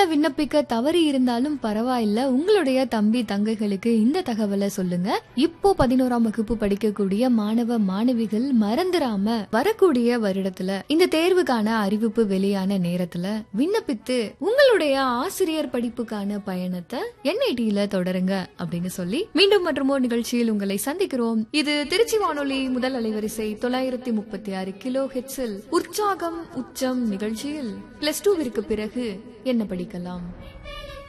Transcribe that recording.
விண்ணப்பிக்க தவறி இருந்தாலும் பரவாயில்ல உங்களுடைய தம்பி தங்கைகளுக்கு இந்த தகவலை சொல்லுங்க இப்போ பதினோராம் வகுப்பு படிக்கக்கூடிய மாணவ மாணவிகள் மறந்துடாம வரக்கூடிய வருடத்துல இந்த தேர்வுக்கான அறிவிப்பு வெளியான நேரத்துல விண்ணப்பித்து உங்களுடைய ஆசிரியர் படிப்புக்கான பயணத்தை என்ஐடியில தொடருங்க அப்படின்னு சொல்லி மீண்டும் மற்றுமோ நிகழ்ச்சியில் உங்களை சந்திக்கிறோம் இது திருச்சி வானொலி முதல் அலைவரிசை தொள்ளாயிரத்தி முப்பத்தி ஆறு கிலோ ஹெட்ஸில் உற்சாகம் உச்சம் நிகழ்ச்சியில் பிளஸ் டூவிற்கு பிறகு என்ன படிக்கலாம்